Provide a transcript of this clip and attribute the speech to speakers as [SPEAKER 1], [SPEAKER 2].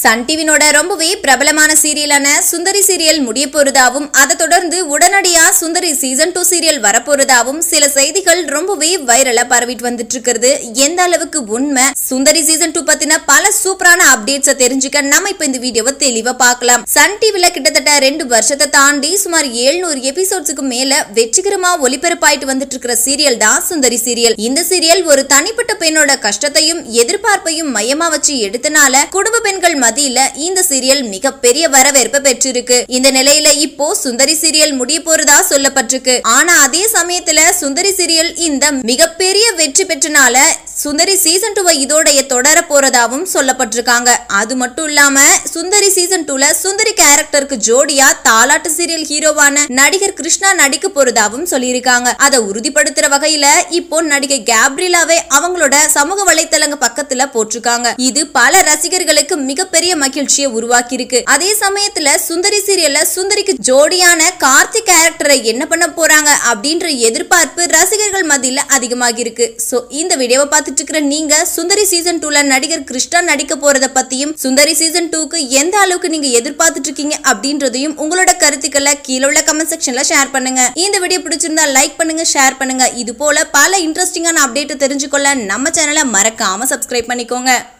[SPEAKER 1] Sun டிவினோட ரொம்பவே பிரபலமான சீரியலான சுந்தரி serial முடிய போறதாவும் அதை தொடர்ந்து உடனடியா சுந்தரி சீசன் டூ சீரியல் வரப்போறதாவும் சில செய்திகள் ரொம்பவே வைரலா பரவிட்டு வந்துட்டு இருக்கிறது எந்த அளவுக்கு உண்மை சுந்தரி சீசன் டூ பத்தின பல சூப்பரான அப்டேட்ஸை தெரிஞ்சுக்க நம்ம இப்ப இந்த வீடியோவை தெளிவா பார்க்கலாம் சன் டிவில கிட்டத்தட்ட ரெண்டு வருஷத்தை தாண்டி சுமார் 700 எபிசோட்ஸுக்கு மேல வெற்றிகரமா ஒளிபரப்பாயிட்டு வந்துட்டு இருக்கிற சீரியல் தான் சுந்தரி சீரியல் இந்த சீரியல் ஒரு தனிப்பட்ட பெண்ணோட கஷ்டத்தையும் எதிர்பார்ப்பையும் மையமா வச்சு எடுத்தனால குடும்ப பெண்கள் மத்தியில இந்த சீரியல் மிகப்பெரிய வரவேற்பை பெற்றிருக்கு இந்த நிலையில இப்போ சுந்தரி சீரியல் முடிய போறதா சொல்லப்பட்டிருக்கு ஆனா அதே சமயத்துல சுந்தரி சீரியல் இந்த மிகப்பெரிய வெற்றி பெற்றனால சுந்தரி சீசன் டூவை இதோடைய தொடர போறதாவும் சொல்லப்பட்டிருக்காங்க அது மட்டும் இல்லாம சுந்தரி சீசன் டூல சுந்தரி கேரக்டருக்கு ஜோடியா தாலாட்டு சீரியல் ஹீரோவான நடிகர் கிருஷ்ணா நடிக்க போறதாவும் சொல்லியிருக்காங்க அதை உறுதிப்படுத்துற வகையில இப்போ நடிகை கேப்ரிலாவே அவங்களோட சமூக வலைத்தளங்க பக்கத்துல போட்டிருக்காங்க இது பல ரசிகர்களுக்கு மிகப்பெரிய மகிழ்ச்சியை உருவாக்கி இருக்கு அதே சமயத்துல சுந்தரி சீரியல்ல சுந்தரிக்கு ஜோடியான கார்த்திக் கேரக்டரை என்ன பண்ண போறாங்க அப்படின்ற எதிர்பார்ப்பு ரசிகர்கள் மத்தியில அதிகமாகி இருக்கு சோ இந்த வீடியோவை பார்த்துட்டு இருக்கிற நீங்க சுந்தரி சீசன் டூல நடிகர் கிருஷ்ணா நடிக்க போறத பத்தியும் சுந்தரி சீசன் டூக்கு எந்த அளவுக்கு நீங்க எதிர்பார்த்துட்டு இருக்கீங்க அப்படின்றதையும் உங்களோட கருத்துக்களை கீழே உள்ள கமெண்ட் செக்ஷன்ல ஷேர் பண்ணுங்க இந்த வீடியோ பிடிச்சிருந்தா லைக் பண்ணுங்க ஷேர் பண்ணுங்க இது போல பல இன்ட்ரெஸ்டிங்கான அப்டேட் தெரிஞ்சுக்கொள்ள நம்ம சேனலை மறக்காம சப்ஸ்கிரைப் பண்ணிக்கோங்க